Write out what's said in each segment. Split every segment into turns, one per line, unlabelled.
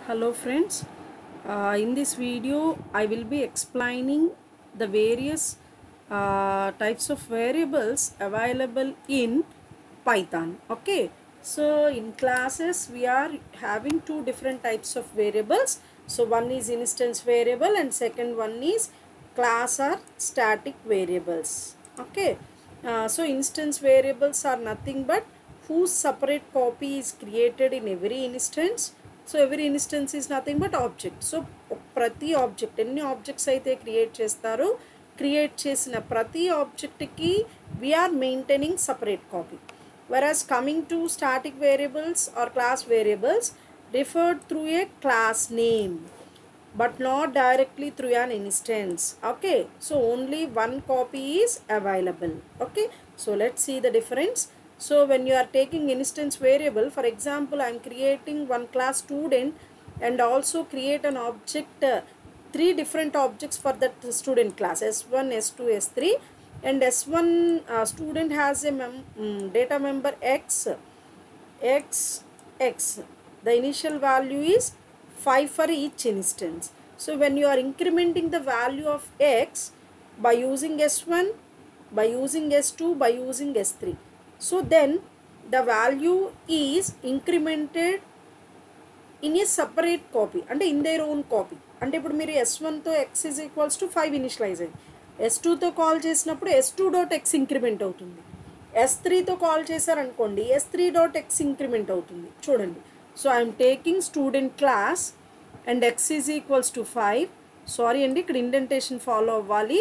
hello friends uh, in this video i will be explaining the various uh, types of variables available in python okay so in classes we are having two different types of variables so one is instance variable and second one is class or static variables okay uh, so instance variables are nothing but whose separate copy is created in every instance so every instance is nothing but object so ప్రతి object ఎన్ని objects అయితే create చేస్తారో create చేసిన ప్రతి ఆబ్జెక్ట్కి we're maintaining separate copy whereas coming to static variables or class variables referred through a class name but not directly through an instance okay so only one copy is available okay so let's see the difference so when you are taking instance variable for example i'm creating one class student and also create an object uh, three different objects for that student class s1 s2 s3 and s1 uh, student has a mem- mm, data member x x x the initial value is 5 for each instance so when you are incrementing the value of x by using s1 by using s2 by using s3 so then the value is incremented in a separate copy అంటే in their own copy అంటే ఇప్పుడు మీరు S వన్తో X is equals to five initialize అయింది S టూతో call చేసినప్పుడు S two dot X increment అవుతుంది S త్రీతో కాల్ చేశారనుకోండి S three dot X increment అవుతుంది చూడండి so I'm taking student class and X is equals to five sorry అండి ఇక్కడ ఇండెంటేషన్ ఫాలో అవ్వాలి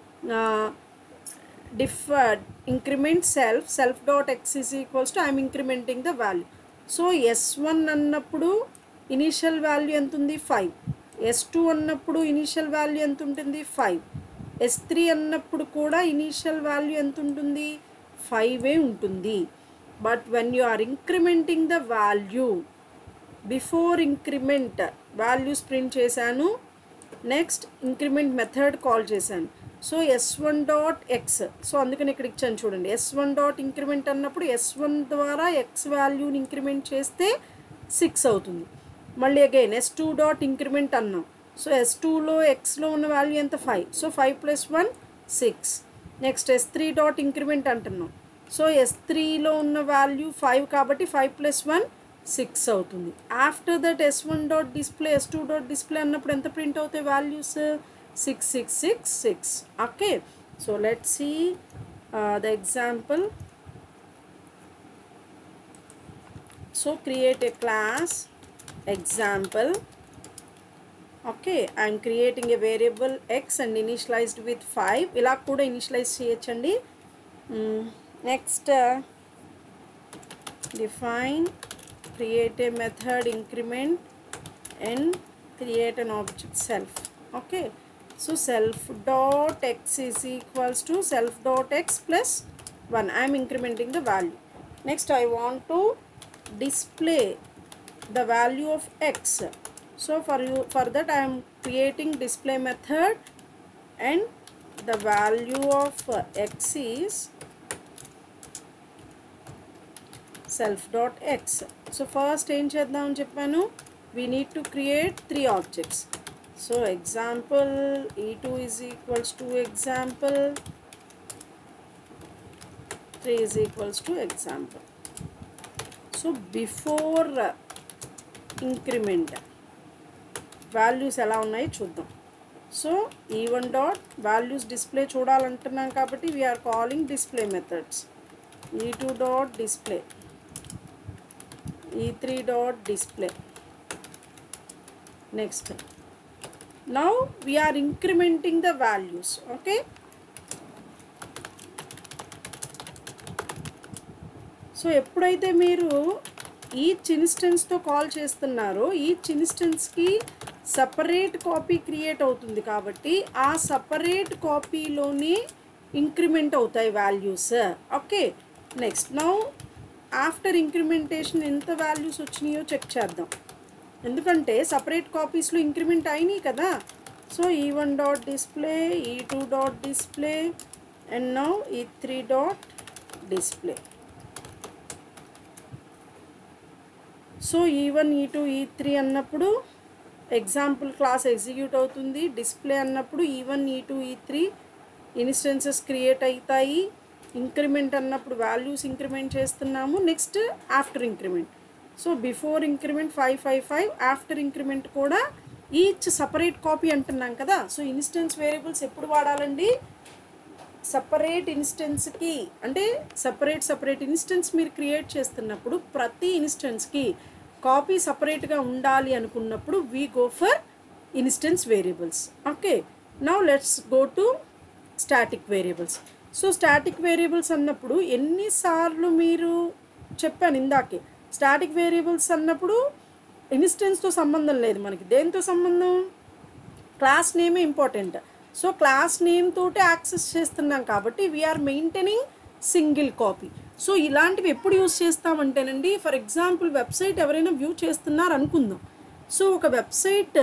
def increment self self dot X is equals to I'm incrementing the value so S one అన్నప్పుడు initial value ఎంత ఉంది five S two అన్నప్పుడు initial value ఎంత ఉంటుంది five yes three అన్నప్పుడు కూడా ఇనీషియల్ వాల్యూ ఎంత ఉంటుంది ఫైవే ఉంటుంది but when you are incrementing the value before increment values print చేశాను నెక్స్ట్ ఇంక్రిమెంట్ మెథడ్ కాల్ చేశాను so S one dot X so అందుకని ఇక్కడ ఇచ్చాను చూడండి ఎస్ వన్ డాట్ ఇంక్రిమెంట్ అన్నప్పుడు ఎస్ వన్ ద్వారా ఎక్స్ వాల్యూని ఇంక్రిమెంట్ చేస్తే సిక్స్ అవుతుంది మళ్ళీ again S two dot increment అన్నాం సో ఎస్ టూలో ఎక్స్లో ఉన్న వాల్యూ ఎంత five so five plus one six next S three dot increment అంటున్నాం సో ఎస్ త్రీలో ఉన్న వాల్యూ ఫైవ్ కాబట్టి ఫైవ్ ప్లస్ వన్ సిక్స్ అవుతుంది after that S one dot display S two dot display అన్నప్పుడు ఎంత ప్రింట్ అవుతాయి values six six six six okay so let see the example so create a class example okay i'm creating a variable x and initialized with 5 ఇలా కూడా initialize చేయొచ్చండి next define create a method increment and create an object self okay so self dot X is equals to self dot X plus one I'm incrementing the value next I want to display the value of x so for you for that i am creating display method and the value of uh, x is self dot x so first ఏం చేద్దాం చెప్పాను we need to create three objects so example e2 is equals to example 3 is equals to example so before uh, increment values ఎలా ఉన్నాయో చూద్దాం so E one dot values display చూడాలంటున్నాం కాబట్టి we're calling display methods E two dot display E three dot display next now we're incrementing the values okay so ఎప్పుడైతే మీరు each ఇన్స్టెన్స్తో కాల్ చేస్తున్నారో ఈచ్ ఇన్స్టెన్స్కి సపరేట్ కాపీ క్రియేట్ అవుతుంది కాబట్టి ఆ సపరేట్ కాపీలోనే ఇంక్రిమెంట్ అవుతాయి values okay next now after incrementation ఎంత వాల్యూస్ వచ్చినాయో చెక్ చేద్దాం ఎందుకంటే సపరేట్ కాపీస్లో ఇంక్రిమెంట్ అయినాయి కదా so E one dot display E two dot display and now E three dot display so E one E two E three అన్నప్పుడు example class execute అవుతుంది display అన్నప్పుడు E one E two E three instances create అవుతాయి increment అన్నప్పుడు values increment చేస్తున్నాము next after increment so before increment five five five after increment కూడా each separate copy అంటున్నాం కదా so instance variables ఎప్పుడు వాడాలండి separate ఇన్స్టెన్స్కి అంటే సపరేట్ సపరేట్ ఇన్స్టెన్స్ మీరు క్రియేట్ చేస్తున్నప్పుడు ప్రతి ఇన్స్టెన్స్కి కాపీ సపరేట్గా ఉండాలి అనుకున్నప్పుడు we go for instance variables okay now let's go to static variables so static variables అన్నప్పుడు ఎన్నిసార్లు మీరు చెప్పాను ఇందాకే స్టాటిక్ వేరియబుల్స్ అన్నప్పుడు ఇన్స్టెన్స్తో సంబంధం లేదు మనకి దేంతో సంబంధం క్లాస్ నేమే ఇంపార్టెంట్ సో క్లాస్ నేమ్ తోటి యాక్సెస్ చేస్తున్నాం కాబట్టి we're maintaining single copy so ఇలాంటివి ఎప్పుడు యూస్ చేస్తామంటేనండి ఫర్ ఎగ్జాంపుల్ వెబ్సైట్ ఎవరైనా వ్యూ చేస్తున్నారు అనుకుందాం సో ఒక website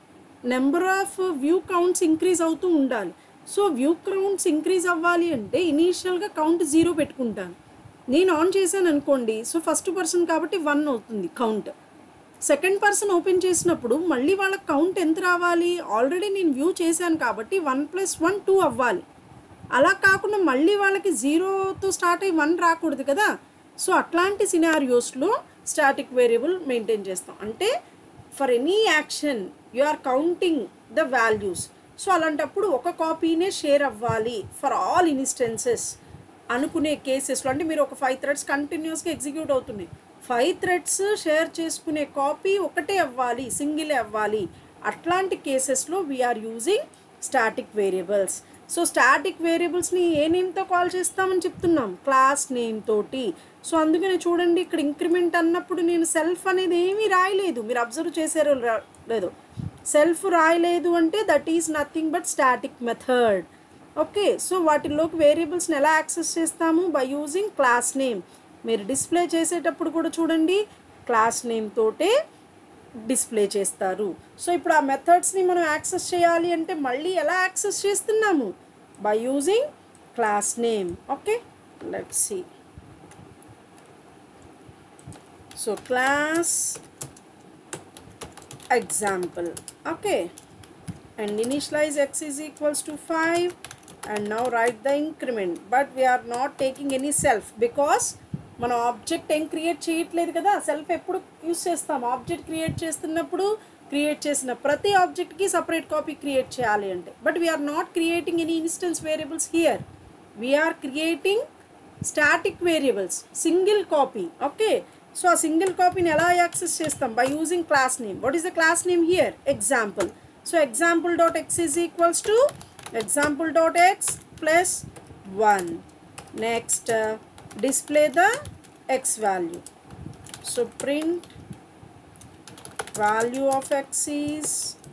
number of view counts increase అవుతూ ఉండాలి సో వ్యూ కౌంట్స్ ఇంక్రీజ్ అవ్వాలి అంటే ఇనీషియల్గా కౌంట్ జీరో పెట్టుకుంటాను నేను ఆన్ చేశాను అనుకోండి సో ఫస్ట్ పర్సన్ కాబట్టి వన్ అవుతుంది కౌంట్ సెకండ్ పర్సన్ ఓపెన్ చేసినప్పుడు మళ్ళీ వాళ్ళ కౌంట్ ఎంత రావాలి ఆల్రెడీ నేను వ్యూ చేశాను కాబట్టి వన్ ప్లస్ వన్ టూ అవ్వాలి అలా కాకుండా మళ్ళీ వాళ్ళకి జీరోతో స్టార్ట్ అయ్యి వన్ రాకూడదు కదా సో అట్లాంటి సినారియోస్లో స్టాటిక్ వేరియబుల్ మెయింటైన్ చేస్తాం అంటే for any action you are counting the values so అలాంటప్పుడు ఒక కాపీనే షేర్ అవ్వాలి ఫర్ ఆల్ ఇన్స్టెన్సెస్ అనుకునే కేసెస్లో అంటే మీరు ఒక ఫైవ్ థ్రెడ్స్ కంటిన్యూస్గా ఎగ్జిక్యూట్ అవుతున్నాయి ఫైవ్ థ్రెడ్స్ షేర్ చేసుకునే కాపీ ఒకటే అవ్వాలి సింగిలే అవ్వాలి అట్లాంటి కేసెస్లో we're using static variables so static వేరియబుల్స్ని ఏ నేమ్తో కాల్ చేస్తామని చెప్తున్నాం క్లాస్ నేమ్ తోటి సో అందుకని చూడండి ఇక్కడ ఇంక్రిమెంట్ అన్నప్పుడు నేను సెల్ఫ్ అనేది ఏమీ రాయలేదు మీరు అబ్జర్వ్ చేశారో రా- లేదో సెల్ఫ్ రాయలేదు అంటే that is nothing but static method okay so వాటిల్లోకి వేరియబుల్స్ని ఎలా యాక్సెస్ చేస్తాము బై యూజింగ్ క్లాస్ నేమ్ మీరు డిస్ప్లే చేసేటప్పుడు కూడా చూడండి క్లాస్ నేమ్ తోటే డిస్ప్లే చేస్తారు సో ఇప్పుడు ఆ మెథడ్స్ని మనం యాక్సెస్ చేయాలి అంటే మళ్ళీ ఎలా యాక్సెస్ చేస్తున్నాము by using class name okay let see so class example okay and initialize x is equals to 5 and now write the increment but we are not taking any self because మనం object ఏం create చేయట్లేదు కదా self ఎప్పుడు use చేస్తాం object create చేస్తున్నప్పుడు create చేసిన ప్రతి ఆబ్జెక్ట్కి separate copy create చేయాలి అంటే but we're not creating any instance variables here we're creating static variables single copy okay so ఆ సింగిల్ కాపీని ఎలా యాక్సెస్ చేస్తాం by using class name what is the class name here example so example dot X is equals to example dot X plus one next display the X value so print value of X is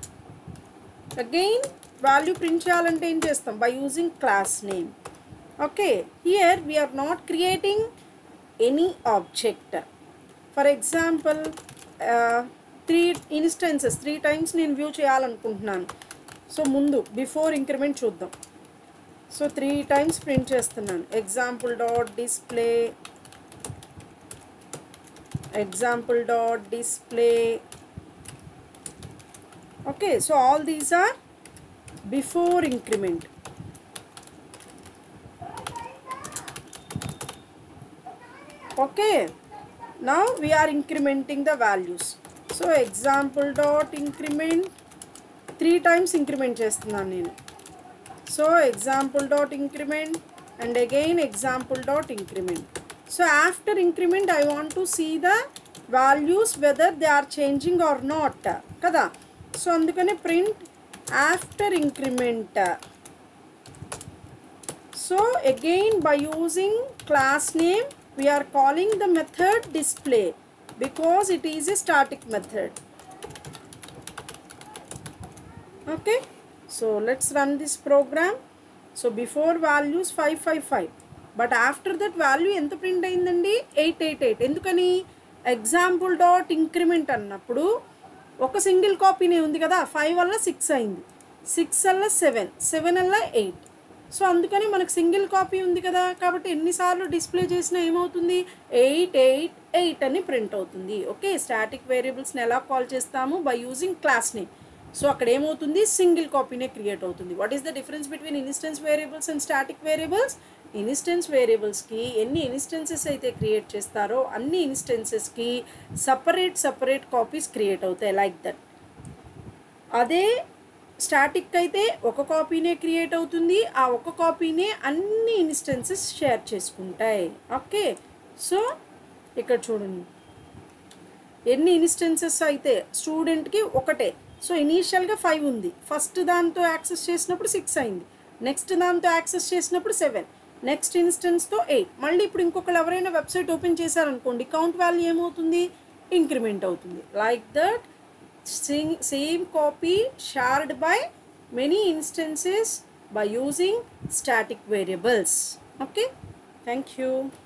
again value print చేయాలంటే ఏం చేస్తాం by using class name okay here we are not creating any object for example three instances three times నేను view చేయాలనుకుంటున్నాను so ముందు before increment చూద్దాం so three times print చేస్తున్నాను example dot display example dot display okay so all these are before increment okay now we are incrementing the values so example dot increment three times increment చేస్తున్నాను నేను so example dot increment and again example dot increment so after increment I want to see the values whether they are changing or not కదా so అందుకని print after increment So again by using class name we are calling the method display because it is a static method. Okay. So let's run this program. So before values 555 but after that value ఎంత print అయిందండి eight eight eight ఎందుకని example dot increment అన్నప్పుడు ఒక single కాపీనే ఉంది కదా five వల్ల six అయింది six వల్ల సెవెన్ సెవెన్ వల్ల ఎయిట్ సో అందుకని మనకు సింగిల్ కాపీ ఉంది కదా కాబట్టి ఎన్నిసార్లు డిస్ప్లే చేసినా ఏమవుతుంది ఎయిట్ ఎయిట్ ఎయిట్ అని ప్రింట్ అవుతుంది ఓకే స్టాటిక్ వేరియబుల్స్ని ఎలా కాల్ చేస్తాము by using class name so అక్కడ ఏమవుతుంది సింగిల్ కాపీనే క్రియేట్ అవుతుంది what is the difference between instance variables and static variables instance వేరియబుల్స్కి ఎన్ని ఇన్స్టెన్సెస్ అయితే క్రియేట్ చేస్తారో అన్ని ఇన్స్టెన్సెస్కి సపరేట్ సపరేట్ కాపీస్ క్రియేట్ అవుతాయి లైక్ దట్ అదే స్టాటిక్ అయితే ఒక కాపీనే క్రియేట్ అవుతుంది ఆ ఒక కాపీనే అన్ని ఇన్స్టెన్సెస్ షేర్ చేసుకుంటాయి ఓకే సో ఇక్కడ చూడండి ఎన్ని ఇన్స్టెన్సెస్ అయితే స్టూడెంట్కి ఒకటే సో ఇనీషియల్గా ఫైవ్ ఉంది ఫస్ట్ దాంతో యాక్సెస్ చేసినప్పుడు సిక్స్ అయింది నెక్స్ట్ దాంతో యాక్సెస్ చేసినప్పుడు సెవెన్ నెక్స్ట్ ఇన్స్టెన్స్తో ఎయిట్ మళ్ళీ ఇప్పుడు ఇంకొకరు ఎవరైనా వెబ్సైట్ ఓపెన్ చేశారనుకోండి కౌంట్ వాల్యూ ఏమవుతుంది ఇంక్రిమెంట్ అవుతుంది like that same copy shared by many instances by using static variables okay thank you